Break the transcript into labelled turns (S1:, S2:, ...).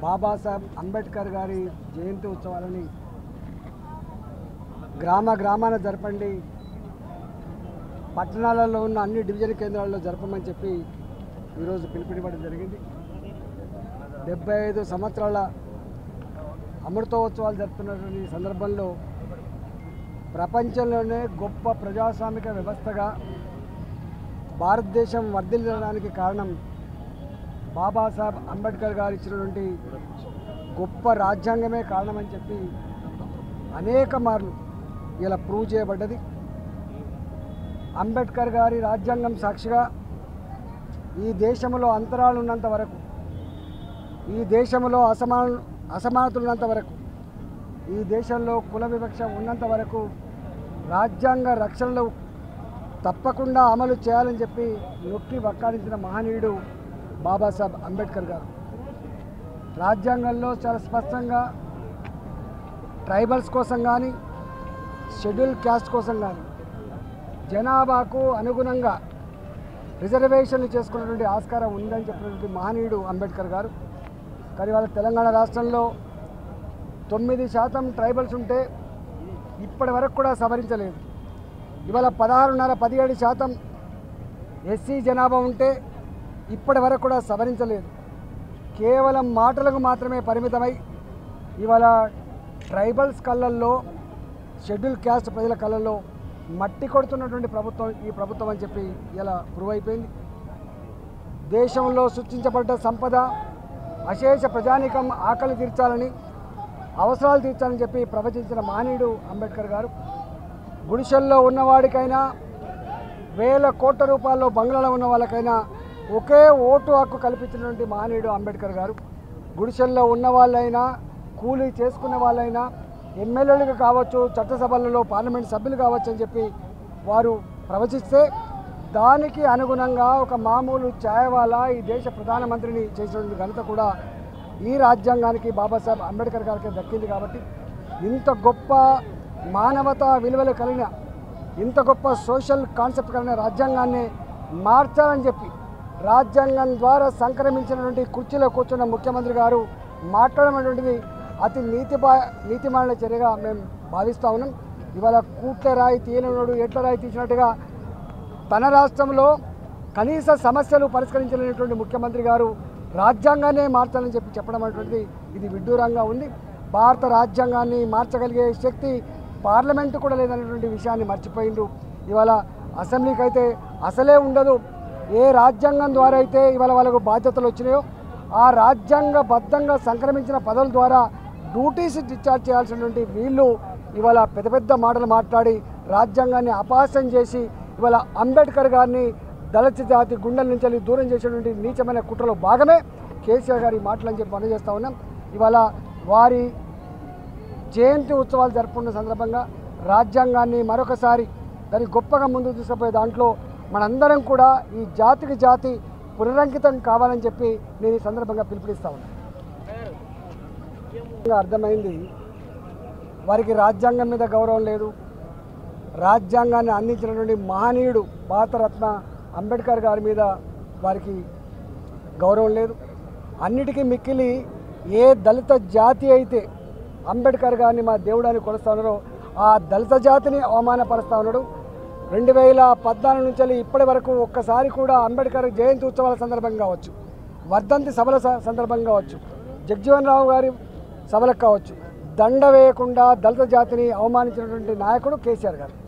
S1: బాబాసాహెబ్ అంబేద్కర్ గారి జయంతి ఉత్సవాలని గ్రామ గ్రామాన జరపండి పట్టణాలలో ఉన్న అన్ని డివిజన్ కేంద్రాల్లో జరపమని చెప్పి ఈరోజు పిలుపునివ్వడం జరిగింది డెబ్బై ఐదు సంవత్సరాల అమృతోత్సవాలు జరుపుతున్నటువంటి ఈ సందర్భంలో ప్రపంచంలోనే గొప్ప ప్రజాస్వామిక వ్యవస్థగా భారతదేశం వర్ధిల్లడానికి కారణం బాబాసాహెబ్ అంబేద్కర్ గారు ఇచ్చినటువంటి గొప్ప రాజ్యాంగమే కారణమని చెప్పి అనేక మార్లు ఇలా ప్రూవ్ చేయబడ్డది అంబేద్కర్ గారి రాజ్యాంగం సాక్షిగా ఈ దేశంలో అంతరాలు ఉన్నంత వరకు ఈ దేశంలో అసమాన అసమానతలు ఉన్నంత వరకు ఈ దేశంలో కుల వివక్ష ఉన్నంత వరకు రాజ్యాంగ రక్షణలు తప్పకుండా అమలు చేయాలని చెప్పి నొక్కి వక్కాడించిన మహనీయుడు బాబాసాహెబ్ అంబేద్కర్ గారు రాజ్యాంగంలో చాలా స్పష్టంగా ట్రైబల్స్ కోసం కానీ షెడ్యూల్ క్యాస్ట్ కోసం కానీ జనాభాకు అనుగుణంగా రిజర్వేషన్లు చేసుకున్నటువంటి ఆస్కారం ఉందని చెప్పినటువంటి మహనీయుడు అంబేద్కర్ గారు కానీ వాళ్ళ తెలంగాణ రాష్ట్రంలో తొమ్మిది శాతం ట్రైబల్స్ ఉంటే ఇప్పటి వరకు కూడా సవరించలేదు ఇవాళ పదహారున్నర పదిహేడు శాతం ఎస్సీ జనాభా ఉంటే ఇప్పటి వరకు కూడా సవరించలేదు కేవలం మాటలకు మాత్రమే పరిమితమై ఇవాళ ట్రైబల్స్ కళ్ళల్లో షెడ్యూల్ క్యాస్ట్ ప్రజల కళ్ళల్లో మట్టి కొడుతున్నటువంటి ప్రభుత్వం ఈ ప్రభుత్వం అని చెప్పి ఇలా ప్రూవ్ అయిపోయింది దేశంలో సృష్టించబడ్డ సంపద అశేష ప్రజానికం ఆకలి తీర్చాలని అవసరాలు తీర్చాలని చెప్పి ప్రవచించిన మహనీయుడు అంబేద్కర్ గారు గుడిసెల్లో ఉన్నవాడికైనా వేల కోట్ల రూపాయల్లో బంగ్లాలో ఉన్న వాళ్ళకైనా ఒకే ఓటు హక్కు కల్పించినటువంటి మహనీయుడు అంబేద్కర్ గారు గుడిసెల్లో ఉన్న వాళ్ళైనా కూలీ చేసుకునే వాళ్ళైనా ఎమ్మెల్యేలుగా కావచ్చు చట్టసభలలో పార్లమెంట్ సభ్యులు కావచ్చు అని చెప్పి వారు ప్రవచిస్తే దానికి అనుగుణంగా ఒక మామూలు ఛాయవాలా ఈ దేశ ప్రధానమంత్రిని చేసినటువంటి ఘనత కూడా ఈ రాజ్యాంగానికి బాబాసాహెబ్ అంబేద్కర్ గారికి దక్కింది కాబట్టి ఇంత గొప్ప మానవతా విలువలు కలిగిన ఇంత గొప్ప సోషల్ కాన్సెప్ట్ కలిగిన రాజ్యాంగాన్ని మార్చాలని చెప్పి రాజ్యాంగం ద్వారా సంక్రమించినటువంటి కుర్చీలో కూర్చున్న ముఖ్యమంత్రి గారు మాట్లాడడం అనేటువంటిది అతి నీతి బా నీతిమాలిన చర్యగా మేము భావిస్తూ ఉన్నాం ఇవాళ కూట్ల రాయి తీయనున్నాడు ఎట్ల రాయి తీసినట్టుగా తన రాష్ట్రంలో కనీస సమస్యలు పరిష్కరించలేనటువంటి ముఖ్యమంత్రి గారు రాజ్యాంగాన్నే మార్చాలని చెప్పి చెప్పడం అనేటువంటిది ఇది విడ్డూరంగా ఉంది భారత రాజ్యాంగాన్ని మార్చగలిగే శక్తి పార్లమెంటు కూడా లేదనేటువంటి విషయాన్ని మర్చిపోయిండు ఇవాళ అసెంబ్లీకి అయితే అసలే ఉండదు ఏ రాజ్యాంగం ద్వారా అయితే ఇవాళ వాళ్ళకు బాధ్యతలు వచ్చినాయో ఆ రాజ్యాంగబద్ధంగా సంక్రమించిన పదవుల ద్వారా డ్యూటీస్ డిశ్చార్జ్ చేయాల్సినటువంటి వీళ్ళు ఇవాళ పెద్ద పెద్ద మాటలు మాట్లాడి రాజ్యాంగాన్ని అపహాస్యం చేసి ఇవాళ అంబేద్కర్ గారిని దళిత జాతి గుండెల నుంచి వెళ్ళి దూరం చేసేటువంటి నీచమైన కుట్రలో భాగమే కేసీఆర్ గారి మాటలు అని చెప్పి అందజేస్తా ఉన్నాం ఇవాళ వారి జయంతి ఉత్సవాలు జరుపుకున్న సందర్భంగా రాజ్యాంగాన్ని మరొకసారి దాన్ని గొప్పగా ముందుకు తీసుకుపోయే దాంట్లో మనందరం కూడా ఈ జాతికి జాతి పునరంకితం కావాలని చెప్పి నేను ఈ సందర్భంగా పిలుపునిస్తా ఉన్నాను అర్థమైంది వారికి రాజ్యాంగం మీద గౌరవం లేదు రాజ్యాంగాన్ని అందించినటువంటి మహనీయుడు భారతరత్న అంబేద్కర్ గారి మీద వారికి గౌరవం లేదు అన్నిటికీ మిక్కిలి ఏ దళిత జాతి అయితే అంబేద్కర్ గారిని మా దేవుడు అని కొలుస్తా ఉన్నారో ఆ దళిత జాతిని అవమానపరుస్తా ఉన్నాడు రెండు వేల పద్నాలుగు నుంచి ఇప్పటి వరకు ఒక్కసారి కూడా అంబేద్కర్ జయంతి ఉత్సవాల సందర్భంగా కావచ్చు వర్ధంతి సభల స- సందర్భంగా కావచ్చు జగ్జీవన్ రావు గారి సభలకు కావచ్చు దండ వేయకుండా దళిత జాతిని అవమానించినటువంటి నాయకుడు కేసీఆర్ గారు